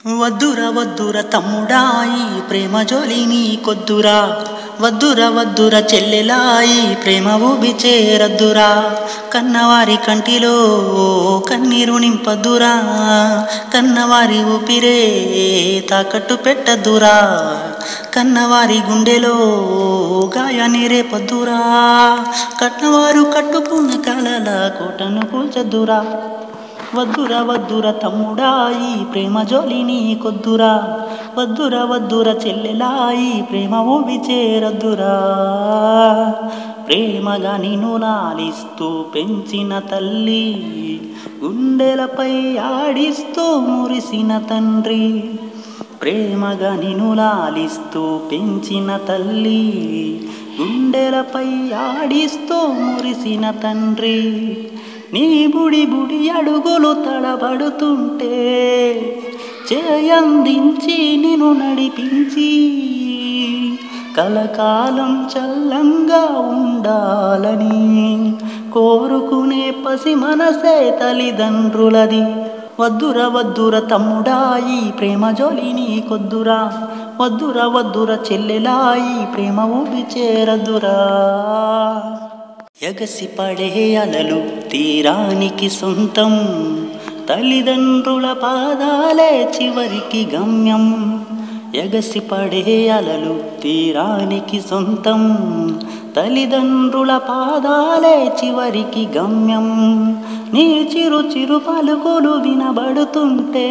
వద్దుర వద్దుర తమ్ముడాయి ప్రేమ జోలిని కొద్దురా వద్దుర వద్దుర చెల్లెలాయి ప్రేమ ఊబి చేరద్దురా కన్నవారి కంటిలో కన్నీరు నింపద్దురా కన్నవారి ఊపిరే తాకట్టు పెట్టద్దురా కన్నవారి గుండెలో గాయాన్ని రేపద్దురా కన్నవారు కట్టుకున్న కలల కోటను కూల్చద్దురా వద్దుర వద్దుర తమ్ముడాయి ప్రేమ జోలిని కొద్దురా వద్దుర వద్దుర చెల్లెలాయి ప్రేమ ఊబి చేరద్దురా ప్రేమగా నిన్ను లాలిస్తూ పెంచిన తల్లి గుండెలపై ఆడిస్తూ మురిసిన తండ్రి ప్రేమగా నిన్ను లాలిస్తూ పెంచిన తల్లి గుండెలపై ఆడిస్తూ మురిసిన తండ్రి నీ బుడి బుడి అడుగులు తడబడుతుంటే చేయందించి నిన్ను నడిపించి కలకాలం చల్లంగా ఉండాలని కోరుకునే పసి మనసే తల్లిదండ్రులది వద్దుర వద్దుర తమ్ముడాయి ప్రేమ జోలిని కొద్దురా వద్దుర వద్దుర చెల్లెలాయి ప్రేమ ఊపి చేరదురా ఎగసి పడే అలలు తీరానికి సొంతం తల్లిదండ్రుల పాదాలే చివరికి గమ్యం ఎగసి పడే అలలు తీరానికి సొంతం తల్లిదండ్రుల పాదాలే చివరికి గమ్యం నీ చిరు చిరు పలుకులు వినబడుతుంటే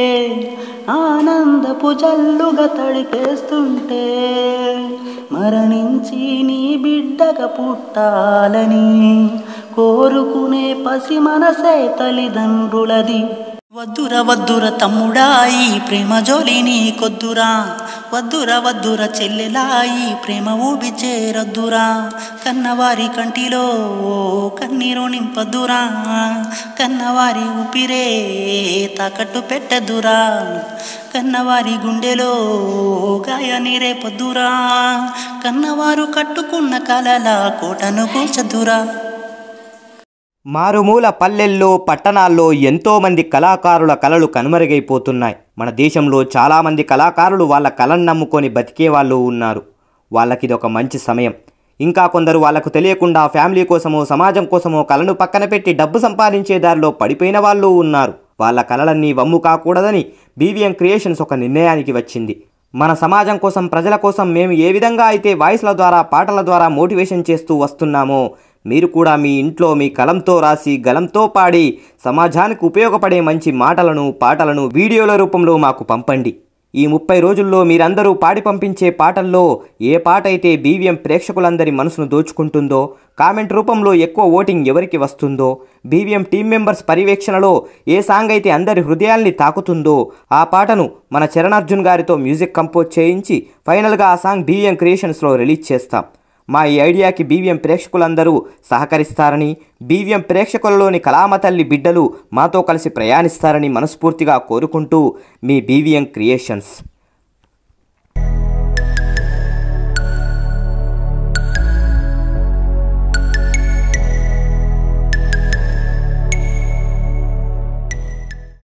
ఆనందపు జల్లుగా తడిపేస్తుంటే మరణించి నీ బిడ్డగా పుట్టాలని కోరుకునే పసి మనసే తల్లిదండ్రులది వద్దుర వద్దుర తమ్ముడాయి ప్రేమ జోలిని కొద్దురా వద్దుర వద్దుర చెల్లెలాయి ప్రేమ ఊబి చేరద్దురా కన్నవారి కంటిలో కన్నీరు నింపద్దురా కన్నవారి ఊపిరే తాకట్టు పెట్టద్దురా కన్నవారి గుండెలో గాయాన్ని రేపద్దురా కన్నవారు కట్టుకున్న కలల కోటను కూల్చద్దురా మారుమూల పల్లెల్లో పట్టణాల్లో ఎంతోమంది కళాకారుల కళలు కనుమరుగైపోతున్నాయి మన దేశంలో చాలామంది కళాకారులు వాళ్ళ కళను నమ్ముకొని బతికే వాళ్ళు ఉన్నారు వాళ్ళకి ఇది ఒక మంచి సమయం ఇంకా కొందరు వాళ్ళకు తెలియకుండా ఫ్యామిలీ కోసమో సమాజం కోసమో కళను పక్కన పెట్టి డబ్బు సంపాదించే దారిలో పడిపోయిన వాళ్ళు ఉన్నారు వాళ్ళ కళలన్నీ వమ్ము కాకూడదని బీవీఎం క్రియేషన్స్ ఒక నిర్ణయానికి వచ్చింది మన సమాజం కోసం ప్రజల కోసం మేము ఏ విధంగా అయితే వాయిస్ల ద్వారా పాటల ద్వారా మోటివేషన్ చేస్తూ వస్తున్నామో మీరు కూడా మీ ఇంట్లో మీ కలంతో రాసి గలంతో పాడి సమాజానికి ఉపయోగపడే మంచి మాటలను పాటలను వీడియోల రూపంలో మాకు పంపండి ఈ ముప్పై రోజుల్లో మీరందరూ పాడి పంపించే పాటల్లో ఏ పాట అయితే బీవీఎం ప్రేక్షకులందరి మనసును దోచుకుంటుందో కామెంట్ రూపంలో ఎక్కువ ఓటింగ్ ఎవరికి వస్తుందో బీవీఎం టీం మెంబర్స్ పర్యవేక్షణలో ఏ సాంగ్ అయితే అందరి హృదయాల్ని తాకుతుందో ఆ పాటను మన చరణార్జున్ గారితో మ్యూజిక్ కంపోజ్ చేయించి ఫైనల్గా ఆ సాంగ్ బీవీఎం క్రియేషన్స్లో రిలీజ్ చేస్తాం మా ఈ ఐడియాకి బీవీఎం ప్రేక్షకులందరూ సహకరిస్తారని బీవీఎం ప్రేక్షకులలోని కళామ తల్లి బిడ్డలు మాతో కలిసి ప్రయాణిస్తారని మనస్ఫూర్తిగా కోరుకుంటూ మీ బీవీఎం క్రియేషన్స్